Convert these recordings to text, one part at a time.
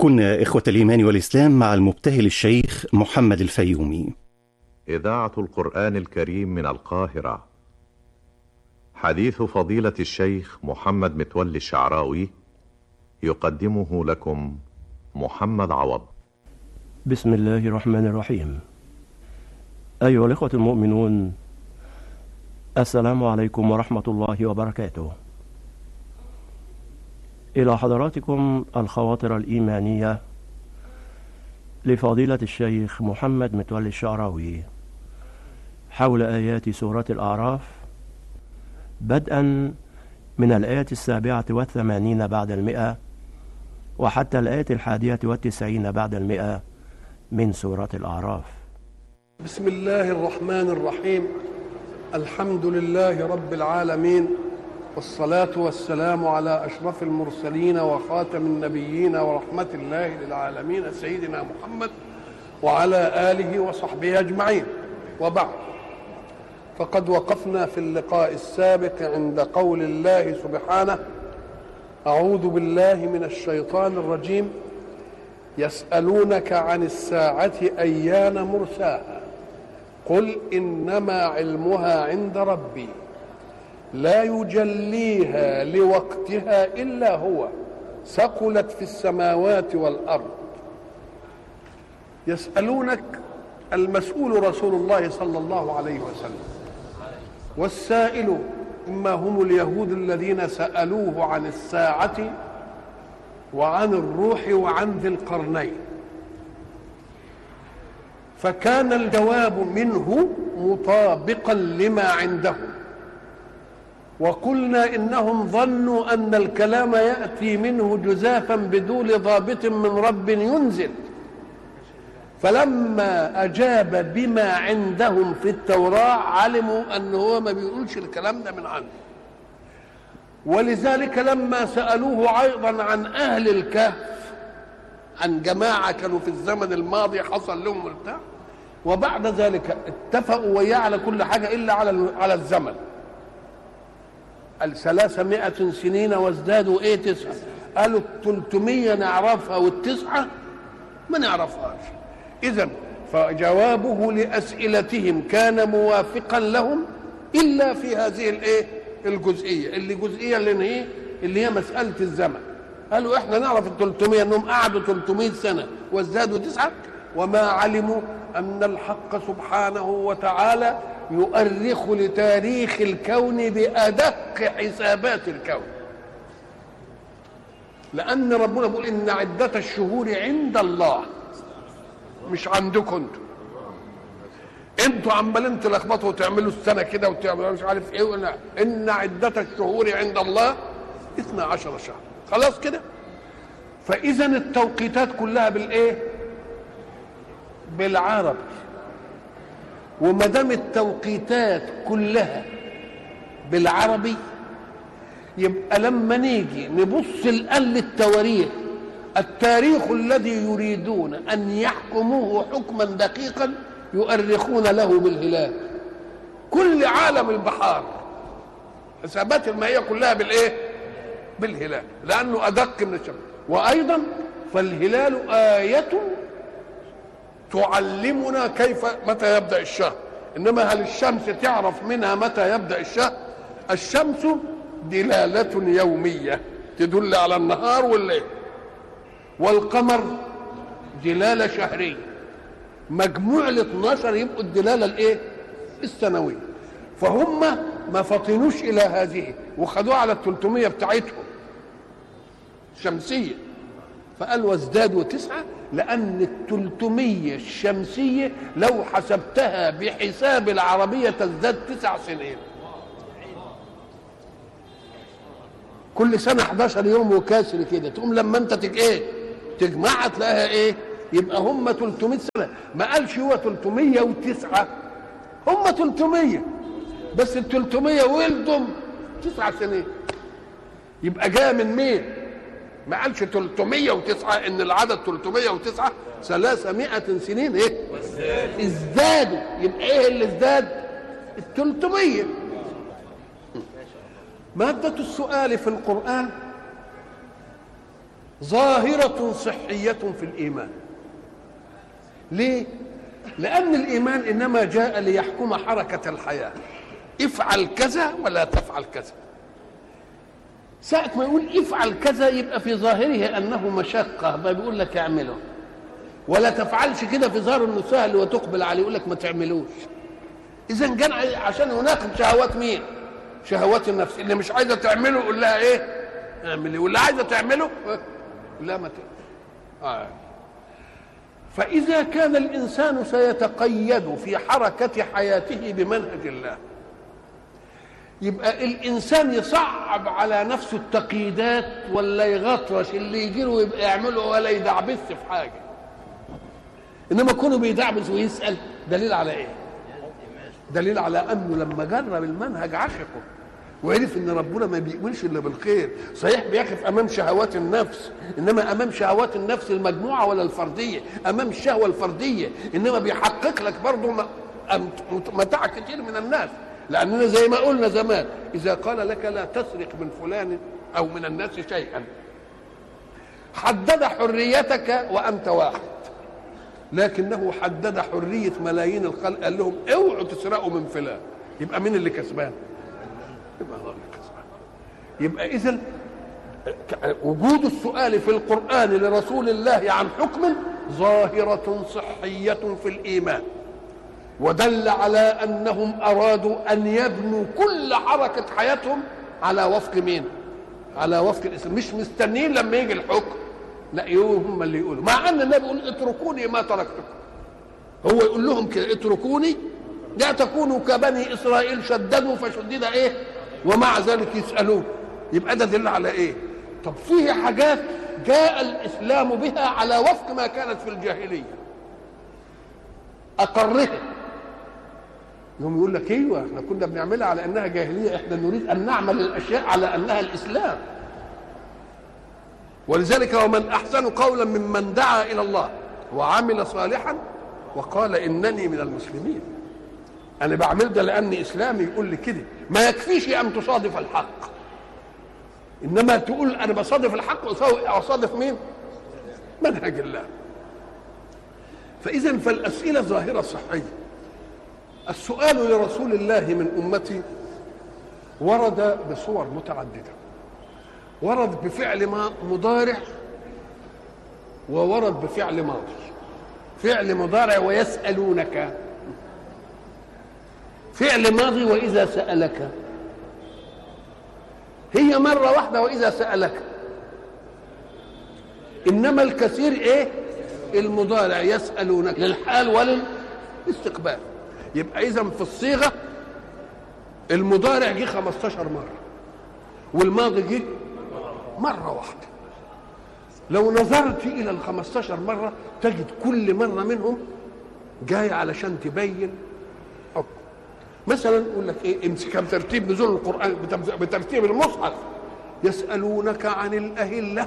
كنا إخوة الإيمان والإسلام مع المبتهل الشيخ محمد الفيومي إذاعة القرآن الكريم من القاهرة حديث فضيلة الشيخ محمد متولي الشعراوي يقدمه لكم محمد عوض بسم الله الرحمن الرحيم أيها الإخوة المؤمنون السلام عليكم ورحمة الله وبركاته إلى حضراتكم الخواطر الإيمانية لفضيلة الشيخ محمد متولي الشعراوي حول آيات سورة الأعراف بدءا من الآية السابعة والثمانين بعد المئة وحتى الآية الحادية والتسعين بعد المئة من سورة الأعراف بسم الله الرحمن الرحيم الحمد لله رب العالمين والصلاة والسلام على أشرف المرسلين وخاتم النبيين ورحمة الله للعالمين سيدنا محمد وعلى آله وصحبه أجمعين وبعد فقد وقفنا في اللقاء السابق عند قول الله سبحانه أعوذ بالله من الشيطان الرجيم يسألونك عن الساعة أيان مرساها قل إنما علمها عند ربي لا يجليها لوقتها الا هو ثقلت في السماوات والارض يسالونك المسؤول رسول الله صلى الله عليه وسلم والسائل اما هم اليهود الذين سالوه عن الساعه وعن الروح وعن ذي القرنين فكان الجواب منه مطابقا لما عندهم وقلنا انهم ظنوا ان الكلام ياتي منه جزافا بدون ضابط من رب ينزل فلما اجاب بما عندهم في التوراه علموا ان هو ما بيقولش الكلام ده من عنده ولذلك لما سالوه ايضا عن اهل الكهف عن جماعه كانوا في الزمن الماضي حصل لهم ارتاح وبعد ذلك اتفقوا وياه على كل حاجه الا على على الزمن ثلاثمائة سنين وازدادوا ايه تسعة قالوا التلتمية نعرفها والتسعة ما نعرفهاش اذا فجوابه لأسئلتهم كان موافقا لهم إلا في هذه الايه الجزئية اللي جزئية اللي هي اللي هي مسألة الزمن قالوا احنا نعرف ال 300 انهم قعدوا 300 سنة وازدادوا تسعة وما علموا أن الحق سبحانه وتعالى يؤرخ لتاريخ الكون بأدق حسابات الكون لأن ربنا بيقول إن عدة الشهور عند الله مش عندكم انتوا انتوا عمالين تلخبطوا وتعملوا السنة كده وتعملوا مش عارف ايه ولا إن عدة الشهور عند الله 12 شهر خلاص كده فإذا التوقيتات كلها بالإيه؟ بالعربي وما دام التوقيتات كلها بالعربي يبقى لما نيجي نبص الان للتواريخ التاريخ الذي يريدون ان يحكموه حكما دقيقا يؤرخون له بالهلال كل عالم البحار حسابات المائيه كلها بالايه بالهلال لانه ادق من الشمس وايضا فالهلال ايه تعلمنا كيف متى يبدا الشهر انما هل الشمس تعرف منها متى يبدا الشهر الشمس دلاله يوميه تدل على النهار والليل والقمر دلاله شهريه مجموع ال 12 يبقوا الدلاله الايه السنويه فهم ما فطنوش الى هذه وخدوها على ال 300 بتاعتهم شمسيه فقال وازدادوا تسعه لأن التلتمية الشمسية لو حسبتها بحساب العربية تزداد تسع سنين كل سنة 11 يوم وكاسر كده تقوم لما انت تج ايه تجمعها تلاقيها ايه يبقى هم 300 سنة ما قالش هو 309 هم 300 بس ال 300 ولدهم تسع سنين يبقى جايه من مين؟ ما قالش 309 ان العدد 309 300 سنين ايه ازدادوا يبقى ايه اللي ازداد ال 300 مادة السؤال في القرآن ظاهرة صحية في الإيمان ليه؟ لأن الإيمان إنما جاء ليحكم حركة الحياة افعل كذا ولا تفعل كذا ساعة ما يقول افعل كذا يبقى في ظاهره أنه مشقة ما بيقول لك اعمله ولا تفعلش كده في ظاهر انه سهل وتقبل عليه يقول لك ما تعملوش اذا كان عشان يناقض شهوات مين شهوات النفس اللي مش عايزه تعمله يقول لها ايه اعملي واللي عايزه تعمله لا ما ت... آه. فاذا كان الانسان سيتقيد في حركه حياته بمنهج الله يبقى الانسان يصعب على نفسه التقييدات ولا يغطرش اللي يجي له يبقى يعمله ولا يدعبس في حاجه انما كونه بيدعبس ويسال دليل على ايه دليل على انه لما جرب المنهج عشقه وعرف ان ربنا ما بيقولش الا بالخير صحيح بيقف امام شهوات النفس انما امام شهوات النفس المجموعه ولا الفرديه امام الشهوه الفرديه انما بيحقق لك برضه متاع كتير من الناس لاننا زي ما قلنا زمان اذا قال لك لا تسرق من فلان او من الناس شيئا حدد حريتك وانت واحد لكنه حدد حريه ملايين الخلق قال لهم اوعوا تسرقوا من فلان يبقى مين اللي كسبان؟ يبقى الله اللي كسبان يبقى اذا وجود السؤال في القران لرسول الله عن حكم ظاهره صحيه في الايمان ودل على انهم ارادوا ان يبنوا كل حركه حياتهم على وفق مين؟ على وفق الاسلام مش مستنيين لما يجي الحكم لا هم اللي يقولوا مع ان النبي يقول اتركوني ما تركتكم هو يقول لهم كده اتركوني لا تكونوا كبني اسرائيل شددوا فشدد ايه ومع ذلك يسالون يبقى ده دل على ايه طب فيه حاجات جاء الاسلام بها على وفق ما كانت في الجاهليه اقرها يوم يقول لك ايوه احنا كنا بنعملها على انها جاهليه احنا نريد ان نعمل الاشياء على انها الاسلام ولذلك ومن احسن قولا ممن دعا الى الله وعمل صالحا وقال انني من المسلمين انا بعمل ده لاني اسلامي يقول لي كده ما يكفيش ان تصادف الحق انما تقول انا بصادف الحق اصادف مين منهج الله فاذا فالاسئله ظاهره صحيه السؤال لرسول الله من امتي ورد بصور متعدده ورد بفعل مضارع وورد بفعل ماضي فعل مضارع ويسألونك فعل ماضي وإذا سألك هي مرة واحدة وإذا سألك إنما الكثير إيه المضارع يسألونك للحال وللاستقبال يبقى إذا في الصيغة المضارع جه 15 مرة والماضي جه مرة واحدة لو نظرت إلى ال 15 مرة تجد كل مرة منهم جاي علشان تبين حكم مثلا يقول لك ايه امسك بترتيب نزول القرآن بترتيب المصحف يسألونك عن الأهلة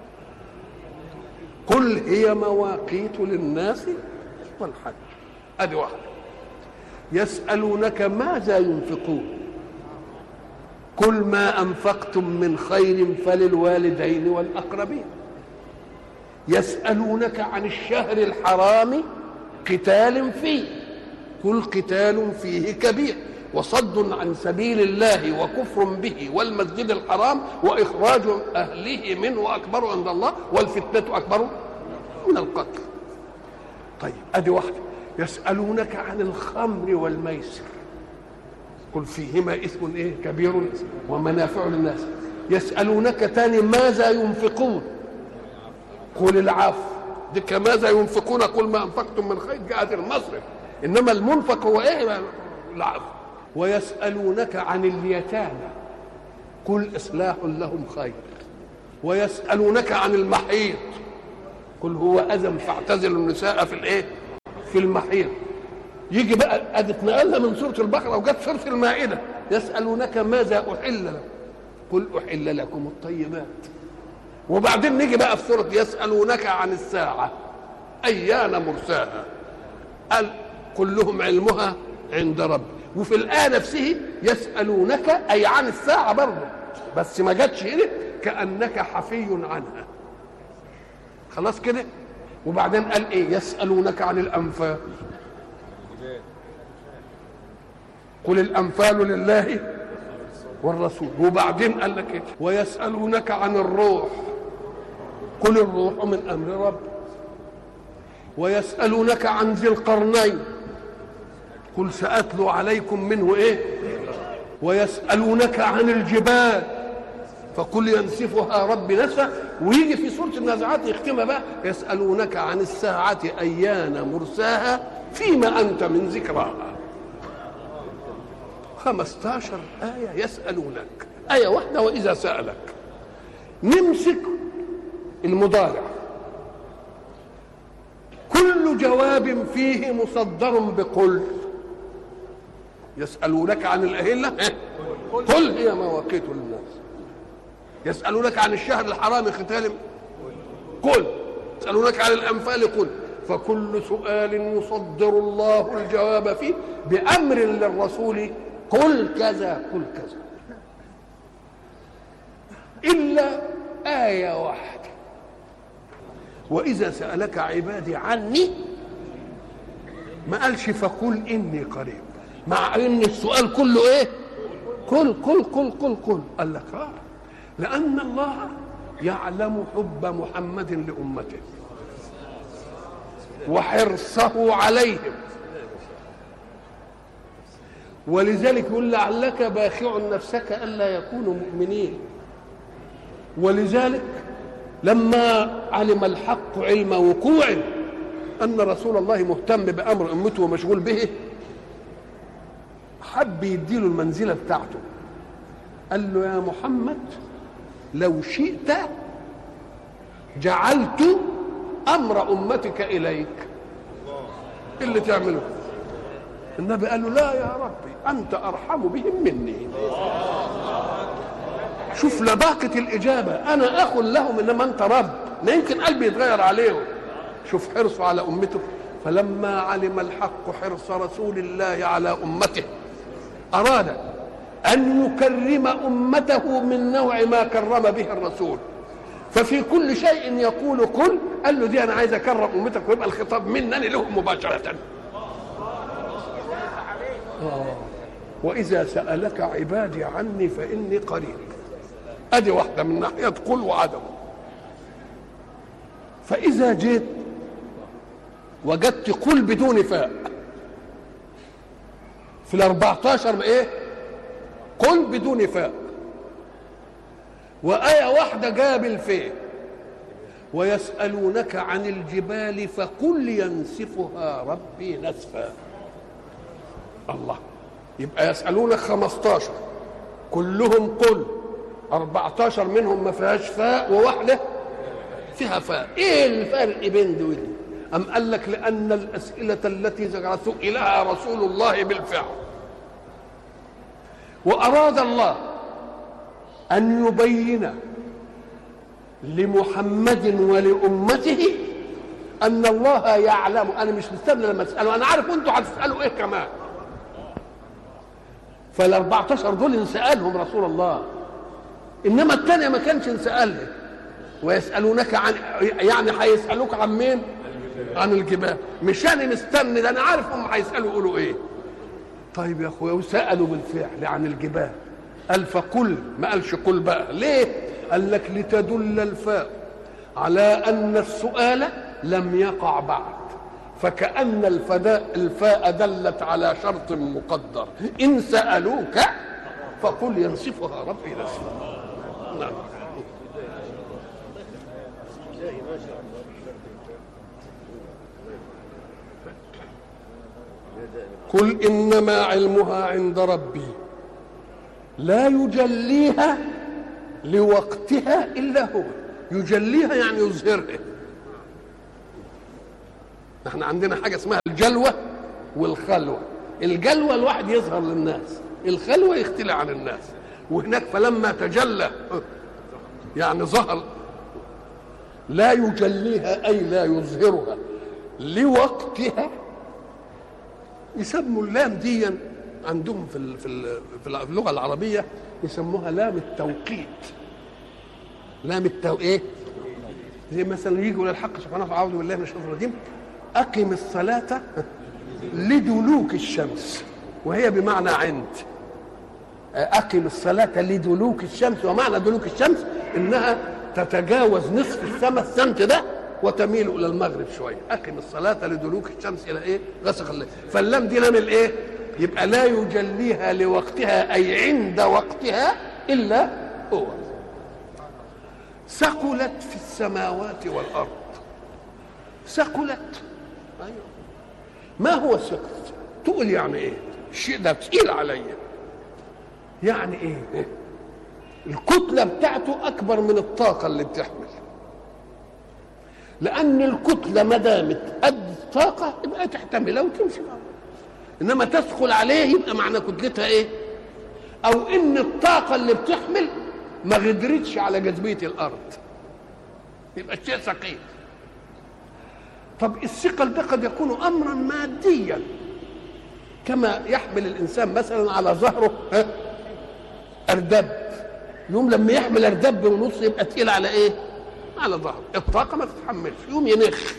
قل هي مواقيت للناس والحج ادي واحدة يسألونك ماذا ينفقون كل ما انفقتم من خير فللوالدين والاقربين يسالونك عن الشهر الحرام قتال فيه كل قتال فيه كبير وصد عن سبيل الله وكفر به والمسجد الحرام واخراج اهله منه اكبر عند الله والفتنه اكبر من القتل طيب ادي واحده يسالونك عن الخمر والميسر قل فيهما اثم ايه كبير ومنافع للناس يسالونك تاني ماذا ينفقون قل العفو ديك ماذا ينفقون قل ما انفقتم من خير جاءت المصرف انما المنفق هو ايه العفو ويسالونك عن اليتامى قل اصلاح لهم خير ويسالونك عن المحيط قل هو اذى فاعتزلوا النساء في الايه في المحيط يجي بقى ادي اتنقلنا من سوره البقره وجت سوره المائده يسالونك ماذا احل لكم قل احل لكم الطيبات وبعدين نيجي بقى في سوره يسالونك عن الساعه ايان مرساها قال قل لهم علمها عند ربي وفي الايه نفسه يسالونك اي عن الساعه برضه بس ما جاتش هنا كانك حفي عنها خلاص كده وبعدين قال ايه يسالونك عن الانفال قل الانفال لله والرسول وبعدين قال لك ايه ويسالونك عن الروح قل الروح من امر رب ويسالونك عن ذي القرنين قل ساتلو عليكم منه ايه ويسالونك عن الجبال فقل ينسفها ربي نسفا ويجي في سوره النازعات يختمها بقى يسالونك عن الساعه ايان مرساها فيما انت من ذكراها 15 آية يسألونك آية واحدة وإذا سألك نمسك المضارع كل جواب فيه مصدر بقل يسألونك عن الأهلة قل هي مواقيت للناس يسألونك عن الشهر الحرام قتال قل يسألونك عن الأنفال قل فكل سؤال يصدر الله الجواب فيه بأمر للرسول قل كذا قل كذا إلا آية واحدة وإذا سألك عبادي عني ما قالش فقل إني قريب مع إن السؤال كله إيه قل قل قل قل قل قال لك آه لأن الله يعلم حب محمد لأمته وحرصه عليهم ولذلك يقول لعلك باخع نفسك الا يكونوا مؤمنين ولذلك لما علم الحق علم وقوع ان رسول الله مهتم بامر امته ومشغول به حب يديله المنزله بتاعته قال له يا محمد لو شئت جعلت امر امتك اليك إيه اللي تعمله النبي قال له لا يا ربي انت ارحم بهم مني شوف لباقة الإجابة أنا أخ لهم إنما أنت رب لا يمكن قلبي يتغير عليهم شوف حرصه على أمته فلما علم الحق حرص رسول الله على أمته أراد أن يكرم أمته من نوع ما كرم به الرسول ففي كل شيء يقول كل قال له دي أنا عايز أكرم أمتك ويبقى الخطاب منني لهم مباشرة وإذا سألك عبادي عني فإني قريب أدي واحدة من ناحية قل وعدم فإذا جيت وجدت قل بدون فاء في الأربعتاشر إيه قل بدون فاء وآية واحدة جاب الفاء ويسألونك عن الجبال فقل ينسفها ربي نسفا الله يبقى يسألونك 15 كلهم قل 14 منهم ما فيهاش فاء وواحدة فيها فاء ايه الفرق بين دول أم قال لك لأن الأسئلة التي سئلها رسول الله بالفعل وأراد الله أن يبين لمحمد ولأمته أن الله يعلم أنا مش مستني لما تسألوا أنا عارف أنتوا هتسألوا إيه كمان فال 14 دول انسألهم رسول الله انما الثانيه ما كانش انسألها ويسالونك عن يعني هيسالوك عن مين؟ عن الجبال مش انا مستني ده انا عارف هم هيسالوا يقولوا ايه طيب يا اخويا وسالوا بالفعل عن الجبال قال فقل ما قالش قل بقى ليه؟ قال لك لتدل الفاء على ان السؤال لم يقع بعد فكأن الفداء الفاء دلت على شرط مقدر إن سألوك فقل ينصفها ربي نصفا نعم قل إنما علمها عند ربي لا يجليها لوقتها إلا هو يجليها يعني يظهرها احنا عندنا حاجه اسمها الجلوه والخلوه الجلوه الواحد يظهر للناس الخلوه يختلى عن الناس وهناك فلما تجلى يعني ظهر لا يجليها اي لا يظهرها لوقتها يسموا اللام دي عندهم في ال- في ال- في اللغه العربيه يسموها لام التوقيت لام التو ايه زي مثلا يجي يقول الحق سبحانه وتعالى اعوذ بالله من الشيطان الرجيم اقم الصلاه لدلوك الشمس وهي بمعنى عند اقم الصلاه لدلوك الشمس ومعنى دلوك الشمس انها تتجاوز نصف السماء السمت ده وتميل الى المغرب شويه اقم الصلاه لدلوك الشمس الى ايه غسق الليل فاللام دي لام الايه يبقى لا يجليها لوقتها اي عند وقتها الا هو ثقلت في السماوات والارض ثقلت ايوه ما هو الثقل تقول يعني ايه الشيء ده تقيل عليا يعني ايه الكتلة بتاعته أكبر من الطاقة اللي بتحمل لأن الكتلة ما دامت قد الطاقة يبقى تحتملها وتمشي معها إنما تدخل عليه يبقى معنى كتلتها إيه؟ أو إن الطاقة اللي بتحمل ما غدرتش على جاذبية الأرض يبقى الشيء ثقيل طب الثقل ده قد يكون أمرا ماديا كما يحمل الإنسان مثلا على ظهره ها أردب يوم لما يحمل اردب ونص يبقى تقيل على ايه؟ على ظهره الطاقه ما تتحملش يوم ينخ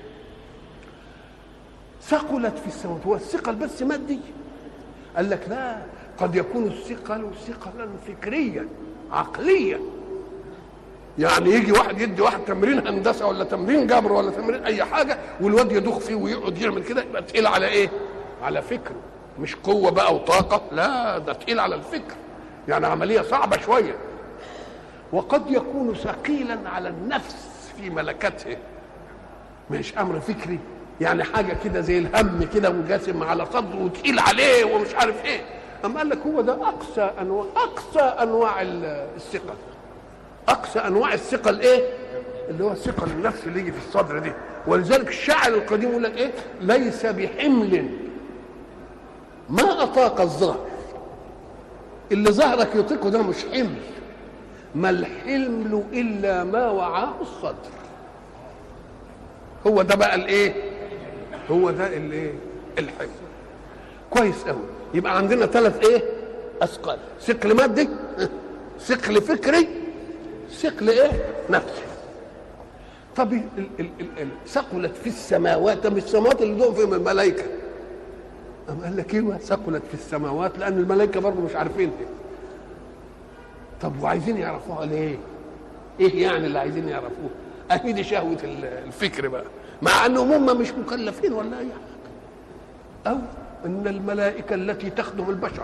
ثقلت في السماوات هو الثقل بس مادي قال لك لا قد يكون الثقل ثقلا فكريا عقليا يعني يجي واحد يدي واحد تمرين هندسه ولا تمرين جبر ولا تمرين اي حاجه والواد يدوخ فيه ويقعد يعمل كده يبقى تقيل على ايه؟ على فكره مش قوه بقى وطاقه لا ده تقيل على الفكر يعني عمليه صعبه شويه وقد يكون ثقيلا على النفس في ملكته مش امر فكري يعني حاجه كده زي الهم كده وجاسم على صدره وتقيل عليه ومش عارف ايه اما قال لك هو ده اقصى انواع اقصى انواع الثقل اقصى انواع الثقل ايه اللي هو الثقل النفس اللي يجي في الصدر دي ولذلك الشاعر القديم يقول لك ايه ليس بحمل ما اطاق الظهر اللي ظهرك يطيقه ده مش حمل ما الحمل الا ما وعاه الصدر هو ده بقى الايه هو ده الايه الحمل كويس قوي يبقى عندنا ثلاث ايه اثقال ثقل مادي ثقل فكري ثقل ايه نفسي طب ال- ال- ال- ال- ثقلت في السماوات طب السماوات اللي دول فيهم الملائكه أم قال لك ايوه ثقلت في السماوات لان الملائكه برضه مش عارفين إيه. طب وعايزين يعرفوها ليه؟ ايه يعني اللي عايزين يعرفوه؟ اهي دي شهوه ال- الفكر بقى مع انهم هم مش مكلفين ولا اي حاجه او ان الملائكه التي تخدم البشر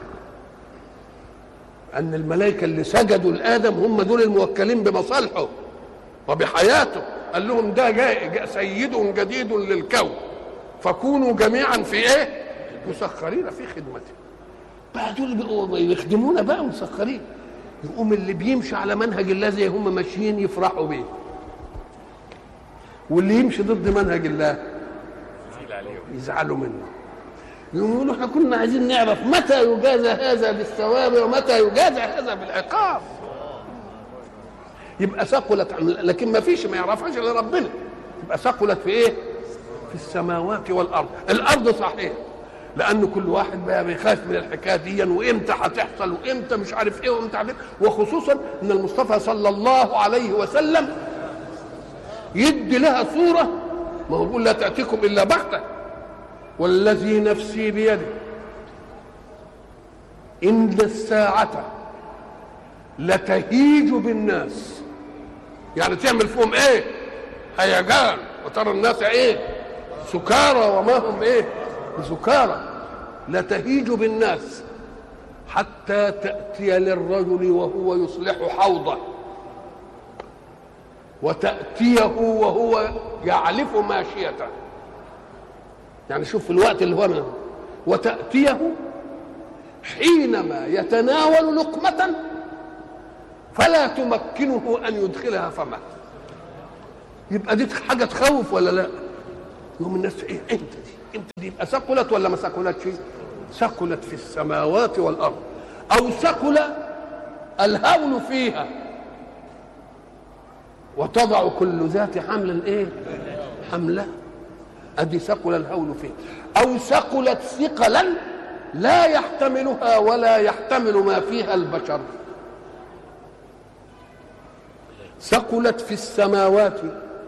ان الملائكه اللي سجدوا لادم هم دول الموكلين بمصالحه وبحياته قال لهم ده جاء جاء سيد جديد للكون فكونوا جميعا في ايه مسخرين في خدمته بقى دول بيبقوا يخدمونا بقى مسخرين يقوم اللي بيمشي على منهج الله زي هم ماشيين يفرحوا بيه واللي يمشي ضد منهج الله يزعلوا منه يقولوا احنا كنا عايزين نعرف متى يجازى هذا بالثواب ومتى يجازى هذا بالعقاب يبقى ثقلت عن لكن ما فيش ما يعرفهاش الا ربنا يبقى ثقلت في ايه؟ في السماوات والارض الارض صحيح لان كل واحد بقى بيخاف من الحكايه دي وامتى هتحصل وامتى مش عارف ايه وامتى عارف إيه. وخصوصا ان المصطفى صلى الله عليه وسلم يدي لها صوره ما هو بيقول لا تاتيكم الا بغته والذي نفسي بيده ان الساعه لتهيج بالناس يعني تعمل فيهم ايه هيجان وترى الناس ايه سكارى وما هم ايه سكارى لتهيج بالناس حتى تأتي للرجل وهو يصلح حوضه وتأتيه وهو يعلف ماشيته يعني شوف في الوقت اللي هو أنا وتأتيه حينما يتناول لقمة فلا تمكنه أن يدخلها فمه يبقى دي حاجة تخوف ولا لا يوم الناس ايه امتى دي امتى دي يبقى ثقلت ولا ما ثقلتش ثقلت في السماوات والارض او ثقل الهول فيها وتضع كل ذات حمل ايه حمله ادي ثقل الهول فيها او ثقلت ثقلا لا يحتملها ولا يحتمل ما فيها البشر ثقلت في السماوات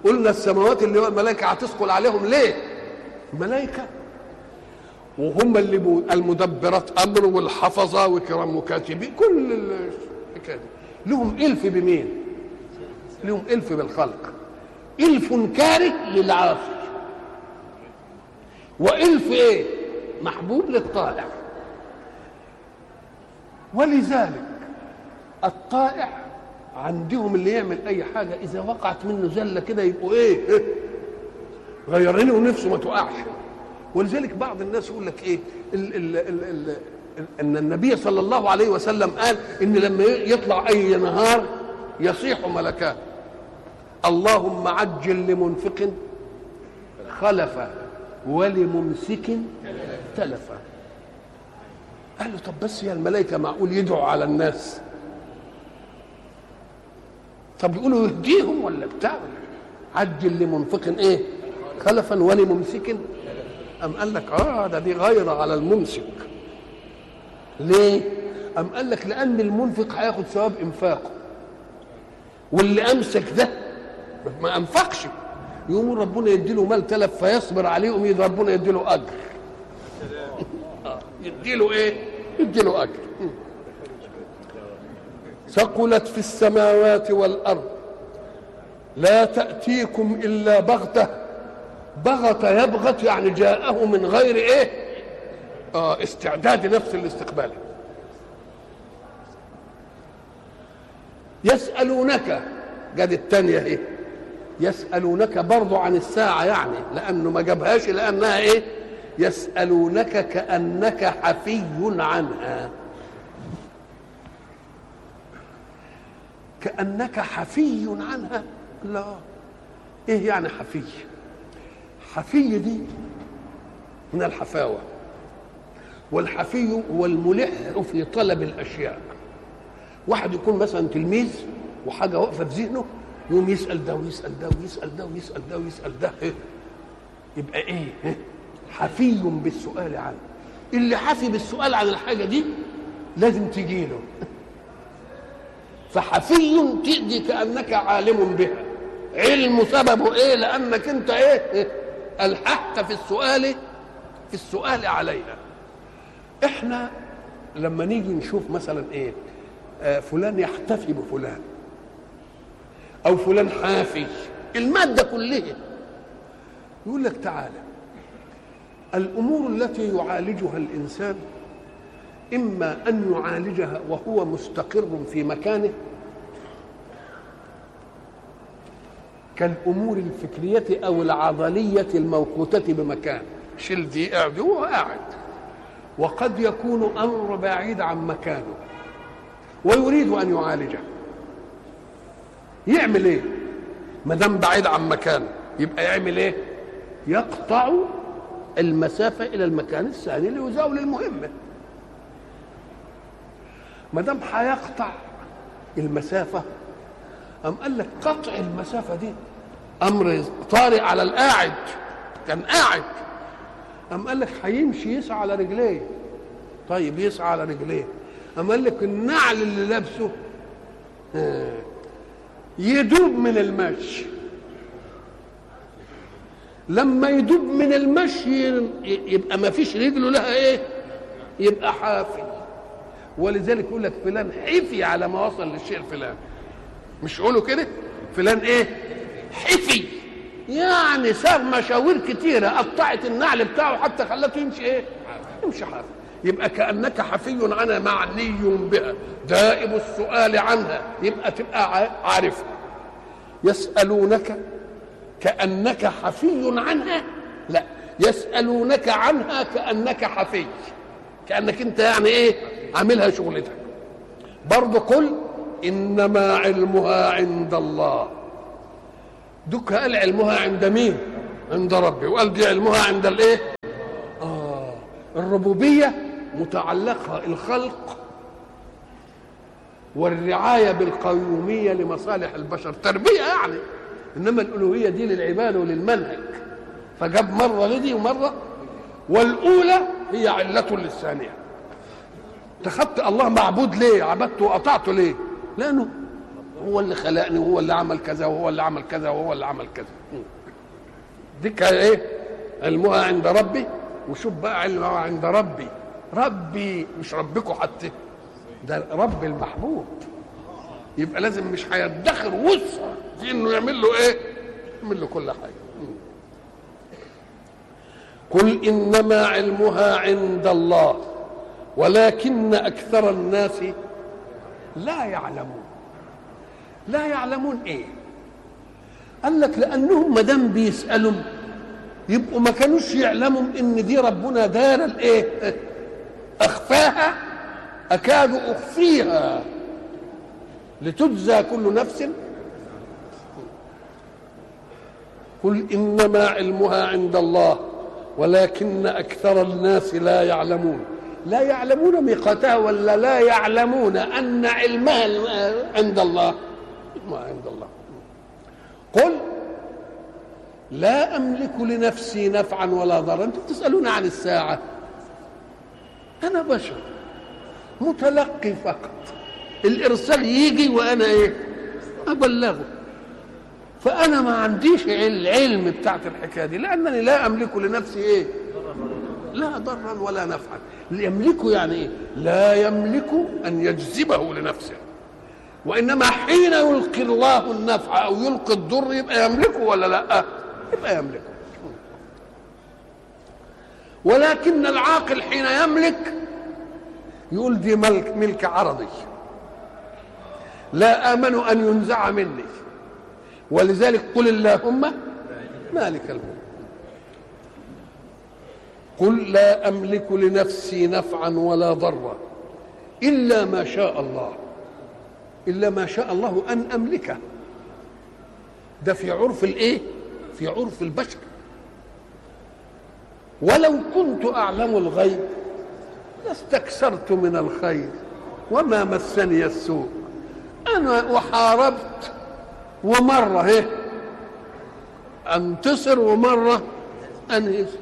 قلنا السماوات اللي هو الملائكه هتثقل عليهم ليه ملائكه وهم اللي بو المدبرات امر والحفظه وكرام مكاتبين كل الحكايه دي لهم الف بمين لهم الف بالخلق الف كاره للعاصي والف ايه محبوب للطائع ولذلك الطائع عندهم اللي يعمل اي حاجه اذا وقعت منه زله كده يبقوا ايه, إيه؟ غيرينه ونفسه ما تقعش ولذلك بعض الناس يقول لك ايه ال ال ال ال ان النبي صلى الله عليه وسلم قال ان لما يطلع اي نهار يصيح ملكان اللهم عجل لمنفق خلفا ولممسك تلفا قال له طب بس يا الملائكة معقول يدعوا على الناس طب يقولوا يهديهم ولا بتاع عجل لمنفق ايه خلفا ولممسك أم قال لك اه ده دي غيرة على الممسك ليه أم قال لك لأن المنفق هياخد ثواب إنفاقه واللي أمسك ده ما أنفقش يقوم ربنا يديله مال تلف فيصبر عليه يقوم ربنا يديله أجر يديله إيه؟ يديله أجر ثقلت في السماوات والأرض لا تأتيكم إلا بغتة بغت يبغت يعني جاءه من غير إيه؟ آه استعداد نفس الاستقبال يسألونك قد الثانية ايه يسألونك برضو عن الساعة يعني لأنه ما جابهاش لأنها ايه يسألونك كأنك حفي عنها كأنك حفي عنها لا ايه يعني حفي حفي دي من الحفاوة والحفي هو الملح في طلب الأشياء واحد يكون مثلا تلميذ وحاجة واقفة في ذهنه يقوم يسأل ده ويسأل ده ويسأل ده ويسأل ده ويسأل ده إيه؟ يبقى ايه إيه؟ حفي بالسؤال عنه اللي حفي بالسؤال عن الحاجة دي لازم تجي له فحفي تأتي كأنك عالم بها علم سببه ايه لأنك انت ايه, إيه؟ الحقت في السؤال في السؤال عليها احنا لما نيجي نشوف مثلا ايه آه فلان يحتفي بفلان او فلان حافي الماده كلها يقول لك تعالى الامور التي يعالجها الانسان اما ان يعالجها وهو مستقر في مكانه كالامور الفكريه او العضليه الموقوته بمكان شيل دي قاعد هو قاعد وقد يكون امر بعيد عن مكانه ويريد ان يعالجه يعمل ايه ما دام بعيد عن مكانه يبقى يعمل ايه يقطع المسافه الى المكان الثاني ليزاول المهمه ما دام هيقطع المسافه أم قال لك قطع المسافه دي امر طارئ على القاعد كان قاعد أم قال لك هيمشي يسعى على رجليه طيب يسعى على رجليه أم قال لك النعل اللي لابسه يدوب من المشي لما يدوب من المشي يبقى ما فيش رجله لها ايه يبقى حافي ولذلك يقول لك فلان حفي على ما وصل للشيء الفلاني مش يقولوا كده فلان ايه حفي يعني ساب مشاوير كتيرة قطعت النعل بتاعه حتى خلته يمشي ايه يمشي حافي يبقى كأنك حفي عنها معني بها دائم السؤال عنها يبقى تبقى عارفها يسألونك كأنك حفي عنها لا يسألونك عنها كأنك حفي كأنك انت يعني ايه عاملها شغلتك برضه قل إنما علمها عند الله دوك قال علمها عند مين عند ربي وقال دي علمها عند الايه اه الربوبيه متعلقها الخلق والرعايه بالقيوميه لمصالح البشر تربيه يعني انما الالوهيه دي للعباده وللمنهج فجاب مره لدي ومره والاولى هي عله للثانيه اتخذت الله معبود ليه عبدته وقطعته ليه لانه هو اللي خلقني وهو اللي عمل كذا وهو اللي عمل كذا وهو اللي عمل كذا دي كان ايه علمها عند ربي وشوف بقى علمها عند ربي ربي مش ربكم حتى ده رب المحبوب يبقى لازم مش هيدخر وسع في انه يعمل له ايه يعمل له كل حاجه قل انما علمها عند الله ولكن اكثر الناس لا يعلمون لا يعلمون ايه قال لك لانهم ما دام بيسالوا يبقوا ما كانوش يعلموا ان دي ربنا دار الايه اخفاها اكاد اخفيها لتجزى كل نفس قل انما علمها عند الله ولكن اكثر الناس لا يعلمون لا يعلمون ميقاتها ولا لا يعلمون ان علمها عند الله ما عند الله قل لا املك لنفسي نفعا ولا ضرا انتم تسالون عن الساعه انا بشر متلقي فقط الارسال يجي وانا ايه ابلغه فانا ما عنديش العلم بتاعت الحكايه دي لانني لا املك لنفسي ايه لا ضرا ولا نفعا يملكه يعني ايه لا يملك ان يجذبه لنفسه وانما حين يلقي الله النفع او يلقي الضر يبقى يملكه ولا لا يبقى يملكه ولكن العاقل حين يملك يقول دي ملك ملك عرضي لا امن ان ينزع مني ولذلك قل اللهم مالك الملك قل لا املك لنفسي نفعا ولا ضرا الا ما شاء الله الا ما شاء الله ان املكه ده في عرف الايه في عرف البشر ولو كنت اعلم الغيب لاستكثرت من الخير وما مسني السوء انا وحاربت ومره هي انتصر ومره انهزم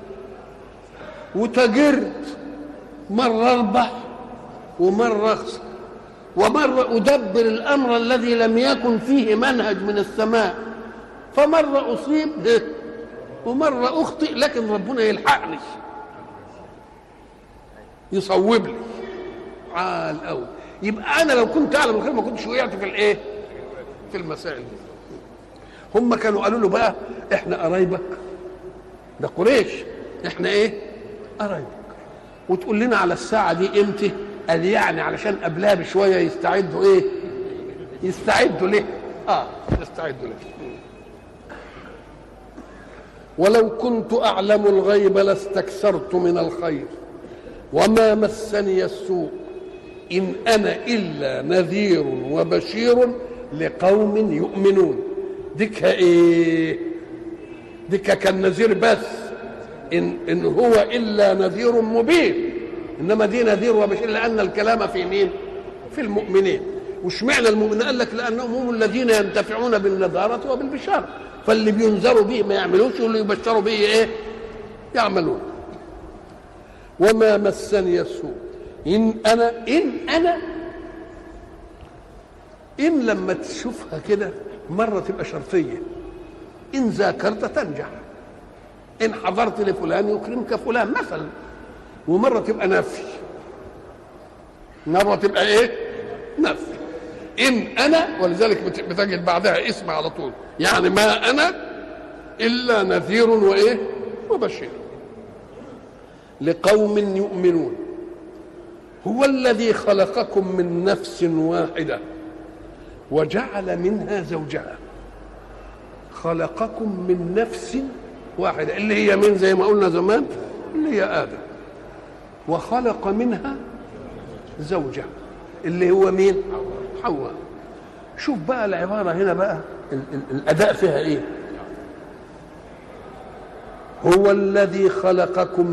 وتجرت مره اربح ومره اخسر ومره ادبر الامر الذي لم يكن فيه منهج من السماء فمره اصيب ومره اخطئ لكن ربنا يلحقني يصوب لي عال قوي يبقى انا لو كنت اعلم الخير ما كنتش وقعت في الايه في المسائل دي هم كانوا قالوا له بقى احنا قرايبك ده قريش احنا ايه قرايبك وتقول لنا على الساعه دي امتى قال يعني علشان قبلها بشويه يستعدوا ايه يستعدوا ليه اه يستعدوا ليه ولو كنت اعلم الغيب لاستكثرت من الخير وما مسني السوء ان انا الا نذير وبشير لقوم يؤمنون ديكها ايه ديكها كان نذير بس ان ان هو الا نذير مبين انما دي نذير وبشير لان الكلام في مين في المؤمنين واشمعنى المؤمنين قال لك لانهم هم الذين ينتفعون بالنذاره وبالبشاره فاللي بينذروا به ما يعملوش واللي يبشروا به ايه يعملون وما مسني السوء ان انا ان انا ان لما تشوفها كده مره تبقى شرطيه ان ذاكرت تنجح ان حضرت لفلان يكرمك فلان مثلا ومره تبقى نفي مره تبقى ايه نفي ان انا ولذلك بتجد بعدها اسم على طول يعني ما انا الا نذير وايه وبشير لقوم يؤمنون هو الذي خلقكم من نفس واحده وجعل منها زوجها خلقكم من نفس واحده اللي هي من زي ما قلنا زمان اللي هي ادم وخلق منها زوجها اللي هو مين حواء شوف بقى العباره هنا بقى ال- ال- الاداء فيها ايه هو الذي خلقكم